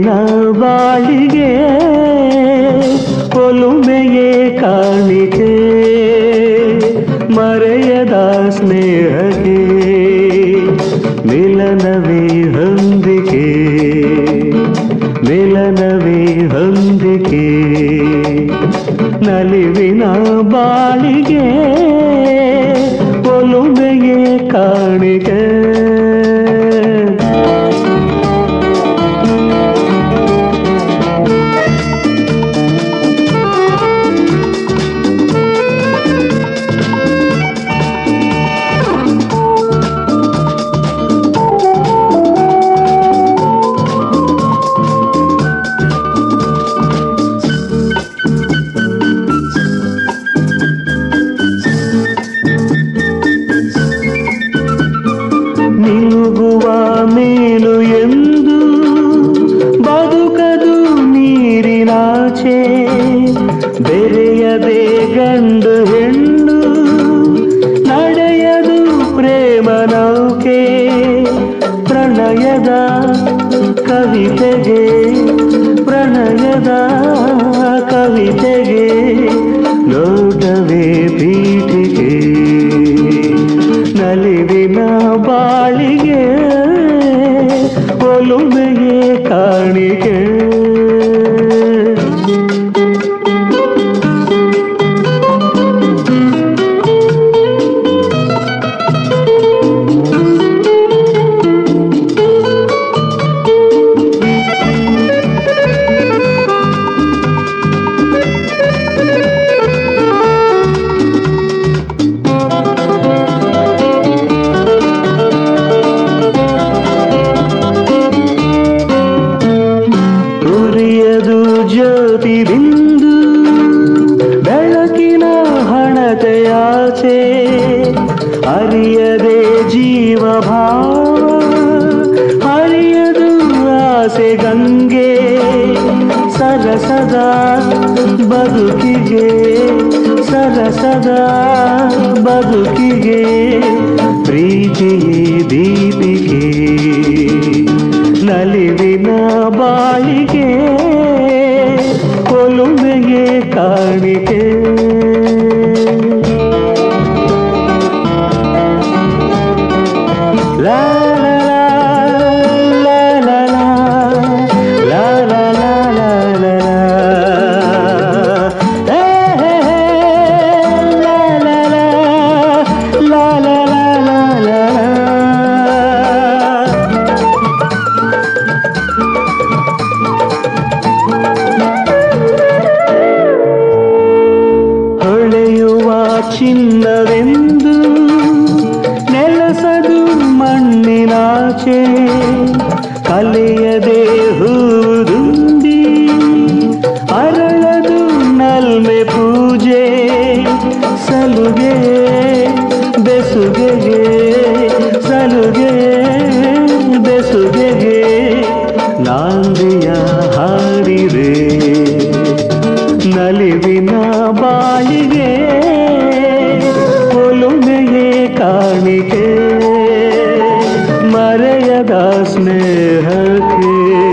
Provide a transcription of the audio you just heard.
ನಲಿವಿನ ಬಾಳಿಗೆ ಒಲುಮೆಯೇ ಕಾಣಿಕೆ ಮರೆಯದ ಸ್ನೇಹಕ್ಕೆ ಮಿಲನವೇ ಹೊಂದಿಕೆ ಮಿಲನವೇ ಹೊಂದಿಕೆ ನಲಿವಿನ ಬಾಳಿಗೆ ಒಲುಮೆಯೇ ಕಾಣಿಕೆ ನಿಲುಗುವ ಮೀನು ಎಂದು ಬದುಕದು ನೀರಿನಾಚೆ ಬೆರೆಯದೆ ಗಂಡು ಹೆಣ್ಣು ನಡೆಯದು ಪ್ರೇಮ ನೌಕೆ ಪ್ರಣಯದ ಕವಿತೆಗೆ ಪ್ರಣಯದ ಕವಿತೆಗೆ ನೋಟವೇ ಪೀಠಿಗೆ ನಲಿವಿನ ಬಾಳಿಗೆ ಒಲುಮೆಯೇ ಕಾಣಿಕೆ ಉರಿಯದು ಜ್ಯೋತಿ ಬಿಂದು ಬೆಳಕಿನ ಹಣತೆಯಾಚೆ ಅರಿಯದೆ ಜೀವ ಭಾವ ಹರಿಯದು ಆಸೆ ಗಂಗೆ ಸರಸದ ಬದುಕಿಗೆ ಸರಸದ ಬದುಕಿಗೆ ಪ್ರೀತಿಯೇ ದೀಪಿಗೆ ನಲಿವಿನ ಬಾಳಿಗೆ ಒಲುಮೆಯೇ ಕಾಣಿಕೆ ಲಾ ಲಾ ಲಾ ಲಾ ಲಾ ಲಾ ಲಾ ಲಾ ಲಾ ಲಾ ಲಾ. ಏ ಹೇ ಹೇ ಲಾ ಲಾ ಲಾ ಲಾ ಲಾ ಲಾ ಲಾ ಲಾ ಲಾ. ಹೊಳೆಯುವ ಚಿನ್ನವೆಂದು ನೆಲಸದು ಮಣ್ಣಿನಾಚೆ ಕಲೆಯದೆ ಹೂದುಂಬಿ ಅರಳದು ನಲ್ಮೆ ಪೂಜೆ ಸಲುಗೆ ಬೆಸುಗೆಗೆ ಸಲುಗೆ ಬೆಸುಗೆಗೆ ನಾಂದಿಯ ಹಾಡಿದೆ ನಲಿವಿನ ಬಾಳಿಗೆ ಒಲುಮೆಯೇ ಕಾಣಿಕೆ ಮರೆಯದ ಸ್ನೇಹಕ್ಕೆ